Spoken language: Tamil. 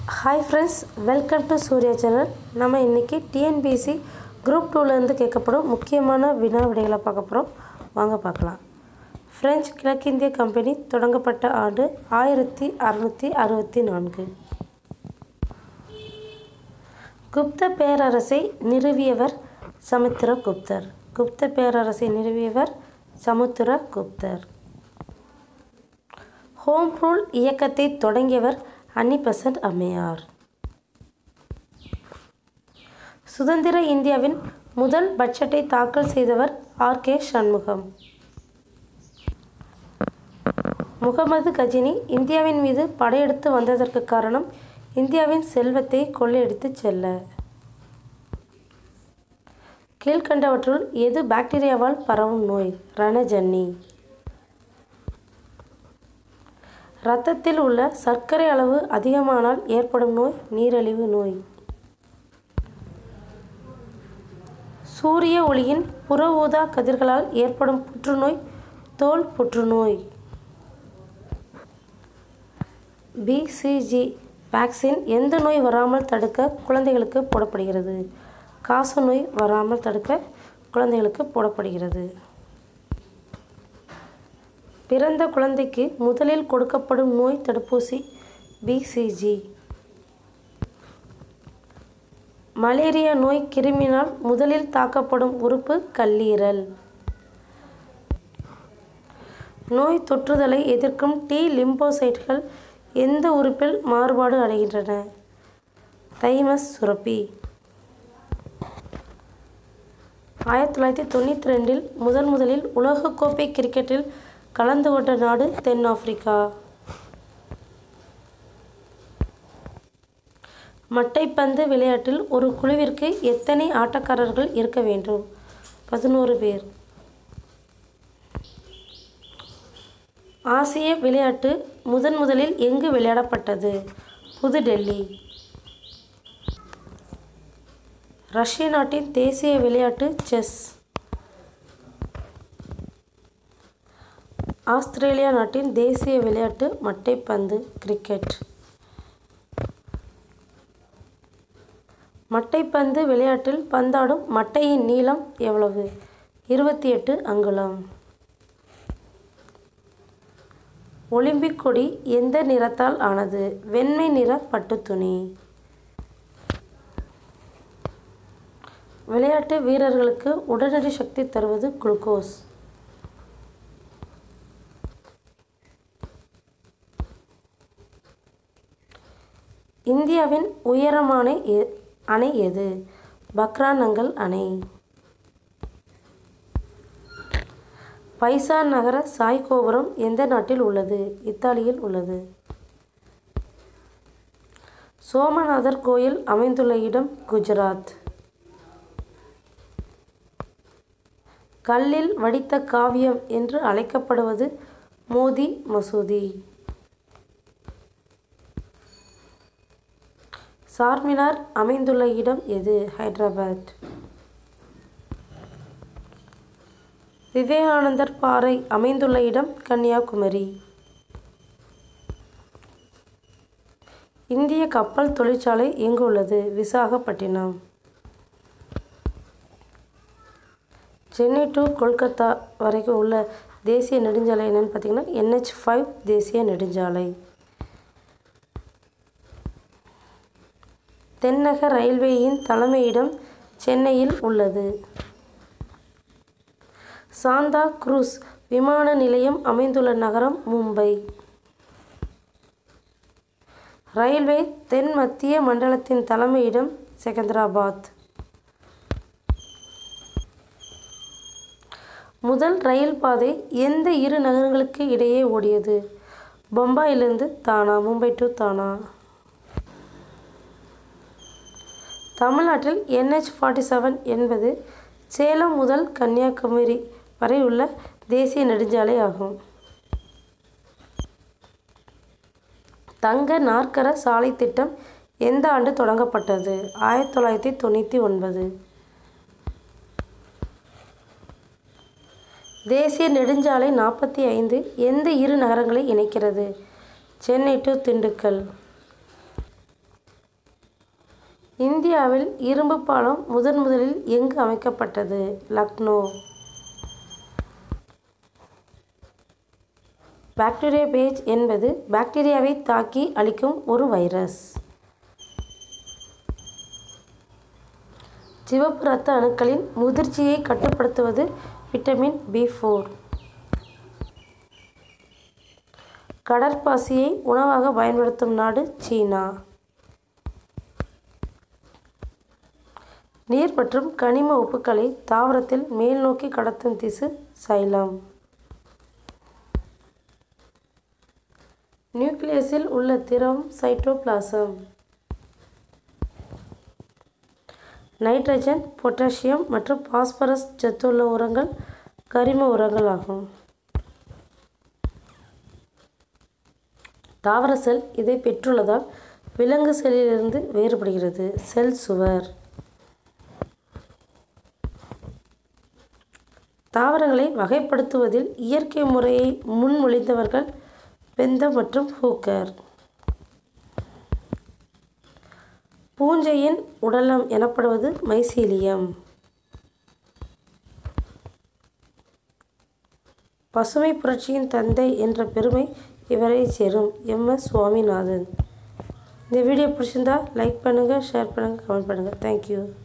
hi friends welcome to Surya channel நம்ம இன்றைக்கி டிஎன்பிஎஸ்சி குரூப் டூலேருந்து கேட்கப்படும் முக்கியமான வினா விடைகளை பார்க்க போகிறோம் வாங்க பார்க்கலாம் பிரெஞ்சு கிழக்கிந்திய கம்பெனி தொடங்கப்பட்ட ஆண்டு ஆயிரத்தி அறுநூற்றி அறுபத்தி நான்கு குப்த பேரரசை நிறுவியவர் சமுத்திரகுப்தர் குப்த பேரரசை நிறுவியவர் சமுத்திரகுப்தர் ஹோம் ரூல் இயக்கத்தை தொடங்கியவர் அன்னிபெசன்ட் அம்மையார் சுதந்திர இந்தியாவின் முதல் பட்ஜெட்டை தாக்கல் செய்தவர் ஆர் கே சண்முகம் முகமது கஜினி இந்தியாவின் மீது படையெடுத்து வந்ததற்கு காரணம் இந்தியாவின் செல்வத்தை கொள்ளையடித்து செல்ல கீழ்கண்டவற்றுள் எது பாக்டீரியாவால் பரவும் நோய் ரணஜன்னி இரத்தத்தில் உள்ள சர்க்கரை அளவு அதிகமானால் ஏற்படும் நோய் நீரிழிவு நோய் சூரிய ஒளியின் புற ஊதா கதிர்களால் ஏற்படும் புற்றுநோய் தோல் புற்றுநோய் பிசிஜி வேக்சின் எந்த நோய் வராமல் தடுக்க குழந்தைகளுக்கு போடப்படுகிறது காச நோய் வராமல் தடுக்க குழந்தைகளுக்கு போடப்படுகிறது பிறந்த குழந்தைக்கு முதலில் கொடுக்கப்படும் நோய் தடுப்பூசி பிசிஜி மலேரியா நோய் கிருமினால் முதலில் தாக்கப்படும் உறுப்பு கல்லீரல் நோய் தொற்றுதலை எதிர்க்கும் டி லிம்போசைட்கள் எந்த உறுப்பில் மாறுபாடு அடைகின்றன தைமஸ் சுரப்பி ஆயிரத்தி தொள்ளாயிரத்தி தொண்ணூற்றி ரெண்டில் முதன் முதலில் உலகக்கோப்பை கிரிக்கெட்டில் கலந்து கொண்ட நாடு தென்னாப்பிரிக்கா மட்டைப்பந்து விளையாட்டில் ஒரு குழுவிற்கு எத்தனை ஆட்டக்காரர்கள் இருக்க வேண்டும் பதினோரு பேர் ஆசிய விளையாட்டு முதன் முதலில் எங்கு விளையாடப்பட்டது புதுடெல்லி ரஷ்ய நாட்டின் தேசிய விளையாட்டு செஸ் ஆஸ்திரேலியா நாட்டின் தேசிய விளையாட்டு மட்டைப்பந்து கிரிக்கெட் மட்டைப்பந்து விளையாட்டில் பந்தாடும் மட்டையின் நீளம் எவ்வளவு இருபத்தி எட்டு அங்குலம் ஒலிம்பிக் கொடி எந்த நிறத்தால் ஆனது வெண்மை நிற பட்டுத்துணி விளையாட்டு வீரர்களுக்கு உடனடி சக்தி தருவது குளுக்கோஸ் இந்தியாவின் உயரமான எ- அணை எது பக்ரானங்கல் அணை பைசா நகர சாய் கோபுரம் எந்த நாட்டில் உள்ளது இத்தாலியில் உள்ளது சோமநாதர் கோயில் அமைந்துள்ள இடம் குஜராத் கல்லில் வடித்த காவியம் என்று அழைக்கப்படுவது மோதி மசூதி சார்மினார் அமைந்துள்ள இடம் எது ஹைதராபாத் விவேகானந்தர் பாறை அமைந்துள்ள இடம் கன்னியாகுமரி இந்திய கப்பல் தொழிற்சாலை எங்கு உள்ளது விசாகப்பட்டினம் சென்னை டு கொல்கத்தா வரைக்கும் உள்ள தேசிய நெடுஞ்சாலை என்னன்னு பார்த்தீங்கன்னா என்ஹெச் ஃபைவ் தேசிய நெடுஞ்சாலை தென்னக ரயில்வேயின் தலைமையிடம் சென்னையில் உள்ளது சாந்தா குரூஸ் விமான நிலையம் அமைந்துள்ள நகரம் மும்பை ரயில்வே தென் மத்திய மண்டலத்தின் தலைமையிடம் செகந்திராபாத் முதல் ரயில் பாதை எந்த இரு நகரங்களுக்கு இடையே ஓடியது பம்பாயிலிருந்து தானா மும்பை டு தானா தமிழ்நாட்டில் என்ஹெச் ஃபார்ட்டி செவன் என்பது சேலம் முதல் கன்னியாகுமரி வரை உள்ள தேசிய நெடுஞ்சாலை ஆகும் தங்க நாற்கர சாலை திட்டம் எந்த ஆண்டு தொடங்கப்பட்டது ஆயிரத்தி தொள்ளாயிரத்தி தொண்ணூற்றி ஒன்பது தேசிய நெடுஞ்சாலை நாற்பத்தி ஐந்து எந்த இரு நகரங்களை இணைக்கிறது சென்னை டு திண்டுக்கல் இந்தியாவில் இரும்பு பாலம் முதன் முதலில் எங்கு அமைக்கப்பட்டது லக்னோ பாக்டீரியா பேஜ் என்பது பாக்டீரியாவை தாக்கி அழிக்கும் ஒரு வைரஸ் சிவப்பு இரத்த அணுக்களின் முதிர்ச்சியை கட்டுப்படுத்துவது விட்டமின் பி ஃபோர் கடற்பாசியை உணவாக பயன்படுத்தும் நாடு சீனா நீர் மற்றும் கனிம உப்புக்களை தாவரத்தில் மேல் நோக்கி கடத்தும் திசு சைலம் நியூக்ளியஸில் உள்ள திரவம் சைட்டோபிளாசம் நைட்ரஜன் பொட்டாசியம் மற்றும் பாஸ்பரஸ் சத்துள்ள உரங்கள் கரிம உரங்கள் ஆகும் தாவர செல் இதை பெற்றுள்ளதால் விலங்கு செல்லிலிருந்து வேறுபடுகிறது செல் சுவர் தாவரங்களை வகைப்படுத்துவதில் இயற்கை முறையை முன்மொழிந்தவர்கள் பெந்தம் மற்றும் ஹூக்கர் பூஞ்சையின் உடலம் எனப்படுவது மைசீலியம் பசுமை புரட்சியின் தந்தை என்ற பெருமை இவரை சேரும் எம் எஸ் சுவாமிநாதன் இந்த வீடியோ பிடிச்சிருந்தா லைக் பண்ணுங்கள் ஷேர் பண்ணுங்கள் கமெண்ட் பண்ணுங்கள் தேங்க்யூ